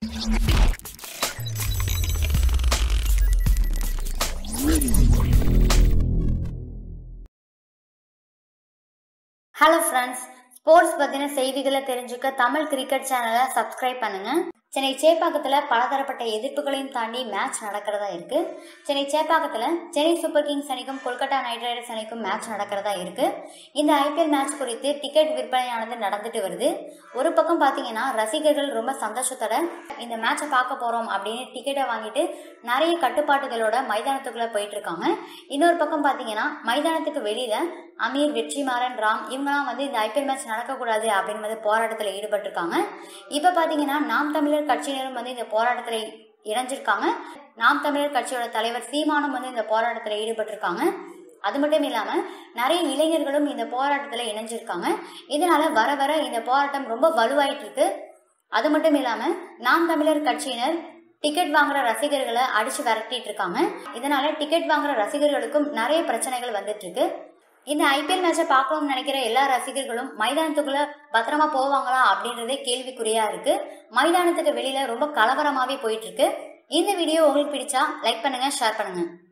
hello friends sports பற்றின செய்திகளை தெரிஞ்சுக்க தமிழ் கிரிக்கெட் சேனலை சப்ஸ்கிரைப் பண்ணுங்க சென்னை சேப்பாக்கத்தில் பலதரப்பட்ட எதிர்ப்புகளையும் தாண்டி மேட்ச் நடக்கிறதா இருக்கு சென்னை சேப்பாக்கத்தில் சென்னை சூப்பர் கிங்ஸ் அணிக்கும் கொல்கத்தா நைட் ரைடர்ஸ் அணிக்கும் மேட்ச் நடக்கிறதா இருக்கு இந்த ஐபிஎல் மேட்ச் குறித்து டிக்கெட் விற்பனையானது நடந்துட்டு வருது ஒரு பக்கம் பார்த்தீங்கன்னா ரசிகர்கள் ரொம்ப சந்தோஷத்தோட இந்த மேட்சை பார்க்க போறோம் அப்படின்னு டிக்கெட்டை வாங்கிட்டு நிறைய கட்டுப்பாட்டுகளோட மைதானத்துக்குள்ள போயிட்டு இருக்காங்க இன்னொரு பக்கம் பார்த்தீங்கன்னா மைதானத்துக்கு வெளியில அமீர் வெற்றிமாறன் ராம் இவங்கலாம் வந்து இந்த ஐபிஎல் மேட்ச் நடக்கக்கூடாது அப்படின்னு வந்து போராட்டத்தில் ஈடுபட்டிருக்காங்க இப்போ பார்த்தீங்கன்னா நாம் தமிழர் கட்சியினரும் வந்து இந்த போராட்டத்தில் இணைஞ்சிருக்காங்க நாம் தமிழர் கட்சியோட தலைவர் சீமானும் வந்து இந்த போராட்டத்தில் ஈடுபட்டிருக்காங்க அது மட்டும் இல்லாம நிறைய இளைஞர்களும் இந்த போராட்டத்துல இணைஞ்சிருக்காங்க இதனால வர வர இந்த போராட்டம் ரொம்ப வலுவாயிட்டு இருக்கு அது மட்டும் இல்லாம நாம் தமிழர் கட்சியினர் டிக்கெட் வாங்குற ரசிகர்களை அடிச்சு விரட்டிட்டு இருக்காங்க இதனால டிக்கெட் வாங்குற ரசிகர்களுக்கும் நிறைய பிரச்சனைகள் வந்துட்டு இருக்கு இந்த ஐபிஎல் மேட்சை பார்க்கணும்னு நினைக்கிற எல்லா ரசிகர்களும் மைதானத்துக்குள்ள பத்திரமா போவாங்களா அப்படின்றதே கேள்விக்குறியா இருக்கு மைதானத்துக்கு வெளியில ரொம்ப கலவரமாவே போயிட்டு இருக்கு இந்த வீடியோ உங்களுக்கு பிடிச்சா லைக் பண்ணுங்க ஷேர் பண்ணுங்க